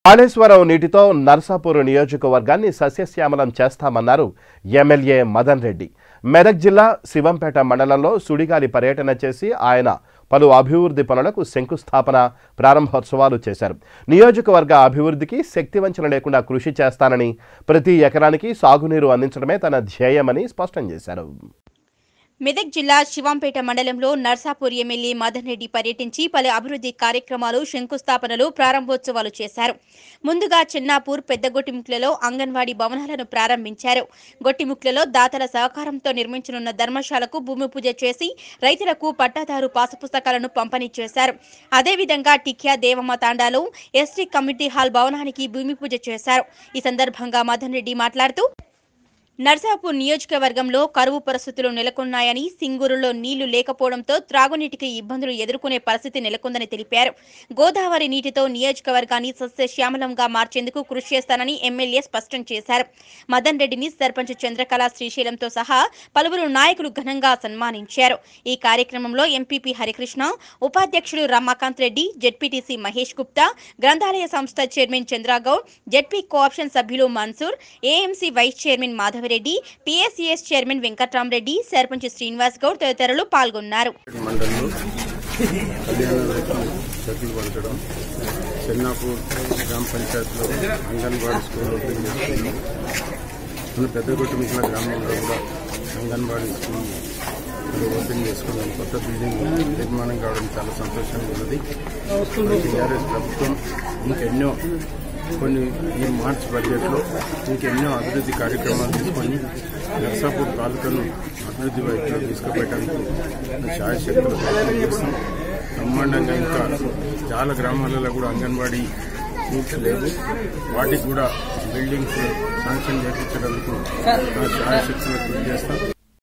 కాళేశ్వరం నీటితో నర్సాపూర్ నియోజకవర్గాన్ని సస్యశ్యామలం చేస్తామన్నారు ఎమ్మెల్యే మదన్ రెడ్డి మెదక్ జిల్లా శివంపేట మండలంలో సుడిగాలి పర్యటన చేసి ఆయన పలు అభివృద్ధి పనులకు శంకుస్థాపన ప్రారంభోత్సవాలు చేశారు నియోజకవర్గ అభివృద్ధికి శక్తివంచన లేకుండా కృషి చేస్తానని ప్రతి ఎకరానికి సాగునీరు అందించడమే తన ధ్యేయమని స్పష్టం చేశారు మెదక్ జిల్లా శివంపేట మండలంలో నర్సాపూర్ ఎమ్మెల్యే మదన్ రెడ్డి పర్యటించి పలు అభివృద్ధి కార్యక్రమాలు శంకుస్థాపనలు ప్రారంభోత్సవాలు చేశారు ముందుగా చెన్నాపూర్ పెద్దగొట్టిముక్లలో అంగన్వాడీ భవనాలను ప్రారంభించారు గొట్టిముక్లలో దాతల సహకారంతో నిర్మించనున్న ధర్మశాలకు భూమి పూజ చేసి రైతులకు పట్టాదారు పాసపుస్తకాలను పంపిణీ చేశారు అదేవిధంగా టిక్యా దేవమ్మ తాండాలో ఎస్టీ కమ్యూనిటీ హాల్ భవనానికి భూమి పూజ చేశారు ఈ సందర్భంగా మదన్ రెడ్డి మాట్లాడుతూ నర్సాపూర్ నియోజకవర్గంలో కరువు పరిస్థితులు నెలకొన్నాయని సింగూరులో నీళ్లు లేకపోవడంతో త్రాగునీటికి ఇబ్బందులు ఎదుర్కొనే పరిస్థితి నెలకొందని తెలిపారు గోదావరి నీటితో నియోజకవర్గాన్ని సస్యశ్యామలంగా మార్చేందుకు కృషి చేస్తానని ఎమ్మెల్యే స్పష్టం చేశారు మదన్ రెడ్డిని సర్పంచ్ చంద్రకళ శ్రీశైలంతో సహా పలువురు నాయకులు ఘనంగా సన్మానించారు ఈ కార్యక్రమంలో ఎంపీపీ హరికృష్ణ ఉపాధ్యక్షులు రమాకాంత్ రెడ్డి జెడ్పీటీసీ మహేష్ గుప్తా గ్రంథాలయ సంస్థ చైర్మన్ చంద్రగౌడ్ జెడ్పీ కోఆప్షన్ సభ్యులు Mansoor AMC vice chairman Madhavareddy PSCS chairman Venkatramareddy sarpanch Srinivas Goud తదితరులు పాల్గొన్నారు మండలంలో కళ్యాణ రైతులు చెట్లు పంచడం చెన్నాపూర్ గ్రామ పంచాయతీలో అంగన్వాడీ స్కూల్ ఓపెన్ చేసుకుంది మన పెద్దగొట్టుమిట్ల గ్రామంలో కూడా అంగన్వాడీ స్కూల్ అది ఓపెన్ చేసుకున్నాం కొత్త బిల్డింగ్ నిర్మాణం కావడం చాలా సంతోషంగా ఉన్నది టీఆర్ఎస్ ప్రభుత్వం ఇంకెన్నో కొన్ని ఈ మార్చ్ బడ్జెట్లో ఇంకెన్నో అభివృద్ధి కార్యక్రమాలు తీసుకొని నర్సాపూర్ తాలూకాను అభివృద్ధి వైపు తీసుకుపోయడానికి శాయశక్తులు ప్రయత్నం చేస్తాం బ్రహ్మాండంగా ఇంకా చాలా గ్రామాలలో కూడా అంగన్వాడీ స్కూల్స్ లేవు వాటికి కూడా బిల్డింగ్స్ శాంక్షన్ చేయించడానికి శాయశక్తులు కృషి చేస్తాం